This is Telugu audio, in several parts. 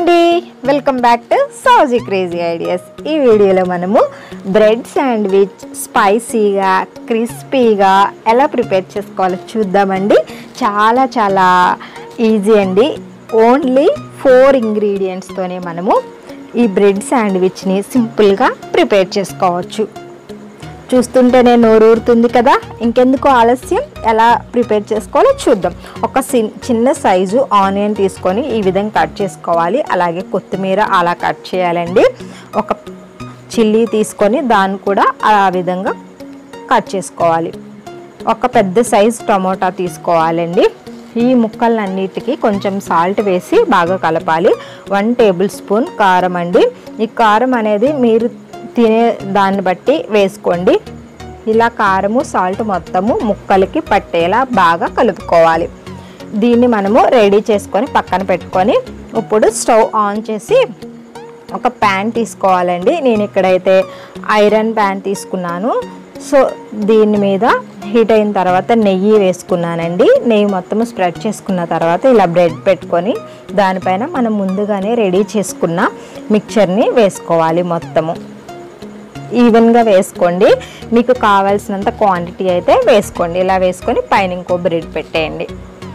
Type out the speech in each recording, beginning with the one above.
అండి welcome back to Souji crazy ideas ఈ వీడియోలో మనము బ్రెడ్ శాండ్విచ్ స్పైసీగా క్రిస్పీగా ఎలా ప్రిపేర్ చేసుకోవాలో చూద్దామండి చాలా చాలా ఈజీ అండి ఓన్లీ ఫోర్ ఇంగ్రీడియంట్స్తోనే మనము ఈ బ్రెడ్ శాండ్విచ్ని సింపుల్గా ప్రిపేర్ చేసుకోవచ్చు చూస్తుంటేనే నోరూరుతుంది కదా ఇంకెందుకు ఆలస్యం ఎలా ప్రిపేర్ చేసుకోవాలో చూద్దాం ఒక సి- చిన్న సైజు ఆనియన్ తీసుకొని ఈ విధంగా కట్ చేసుకోవాలి అలాగే కొత్తిమీర అలా కట్ చేయాలండి ఒక చిల్లీ తీసుకొని దాన్ని కూడా ఆ విధంగా కట్ చేసుకోవాలి ఒక పెద్ద సైజ్ టమోటా తీసుకోవాలండి ఈ ముక్కలన్నిటికీ కొంచెం సాల్ట్ వేసి బాగా కలపాలి వన్ టేబుల్ స్పూన్ కారం అండి ఈ కారం అనేది మీరు తినే దాన్ని బట్టి వేసుకోండి ఇలా కారము సాల్ట్ మొత్తము ముక్కలకి పట్టేలా బాగా కలుపుకోవాలి దీన్ని మనము రెడీ చేసుకొని పక్కన పెట్టుకొని ఇప్పుడు స్టవ్ ఆన్ చేసి ఒక ప్యాన్ తీసుకోవాలండి నేను ఇక్కడైతే ఐరన్ ప్యాన్ తీసుకున్నాను సో దీని మీద హీట్ అయిన తర్వాత నెయ్యి వేసుకున్నానండి నెయ్యి మొత్తం స్ప్రెడ్ చేసుకున్న తర్వాత ఇలా బ్రెడ్ పెట్టుకొని దానిపైన మనం ముందుగానే రెడీ చేసుకున్న మిక్చర్ని వేసుకోవాలి మొత్తము ఈవెన్గా వేసుకోండి మీకు కావాల్సినంత క్వాంటిటీ అయితే వేసుకోండి ఇలా వేసుకొని పైన ఇంకో బ్రెడ్ పెట్టేయండి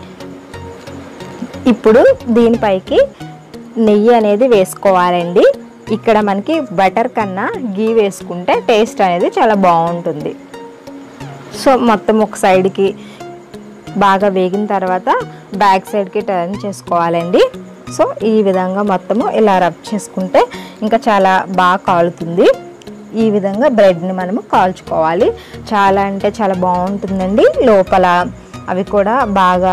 ఇప్పుడు దీనిపైకి నెయ్యి అనేది వేసుకోవాలండి ఇక్కడ మనకి బటర్ కన్నా గీ వేసుకుంటే టేస్ట్ అనేది చాలా బాగుంటుంది సో మొత్తం ఒక సైడ్కి బాగా వేగిన తర్వాత బ్యాక్ సైడ్కి టర్న్ చేసుకోవాలండి సో ఈ విధంగా మొత్తము ఇలా రబ్ చేసుకుంటే ఇంకా చాలా బాగా కాలుతుంది ఈ విధంగా బ్రెడ్ని మనము కాల్చుకోవాలి చాలా అంటే చాలా బాగుంటుందండి లోపల అవి కూడా బాగా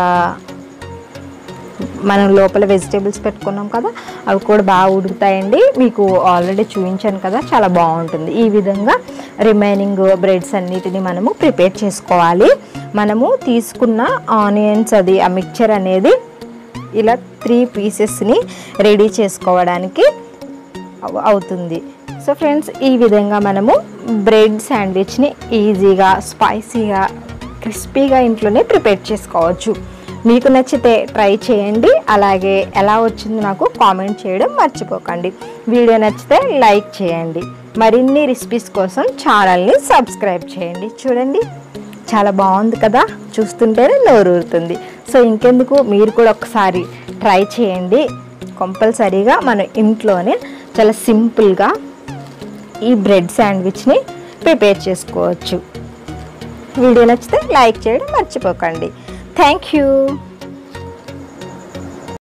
మనం లోపల వెజిటేబుల్స్ పెట్టుకున్నాం కదా అవి కూడా బాగా ఉడుకుతాయండి మీకు ఆల్రెడీ చూపించాను కదా చాలా బాగుంటుంది ఈ విధంగా రిమైనింగ్ బ్రెడ్స్ అన్నిటిని మనము ప్రిపేర్ చేసుకోవాలి మనము తీసుకున్న ఆనియన్స్ అది ఆ మిక్చర్ అనేది ఇలా త్రీ పీసెస్ని రెడీ చేసుకోవడానికి అవ- అవుతుంది సో ఫ్రెండ్స్ ఈ విధంగా మనము బ్రెడ్ శాండ్విచ్ని ఈజీగా స్పైసీగా క్రిస్పీగా ఇంట్లోనే ప్రిపేర్ చేసుకోవచ్చు మీకు నచ్చితే ట్రై చేయండి అలాగే ఎలా వచ్చిందో నాకు కామెంట్ చేయడం మర్చిపోకండి వీడియో నచ్చితే లైక్ చేయండి మరిన్ని రెసిపీస్ కోసం ఛానల్ని సబ్స్క్రైబ్ చేయండి చూడండి చాలా బాగుంది కదా చూస్తుంటేనే నోరూరుతుంది సో ఇంకెందుకు మీరు కూడా ఒకసారి ట్రై చేయండి కంపల్సరీగా మనం ఇంట్లోనే చాలా సింపుల్గా ఈ బ్రెడ్ శాండ్విచ్ని ప్రిపేర్ చేసుకోవచ్చు వీడియో నచ్చితే లైక్ చేయడం మర్చిపోకండి థ్యాంక్ యూ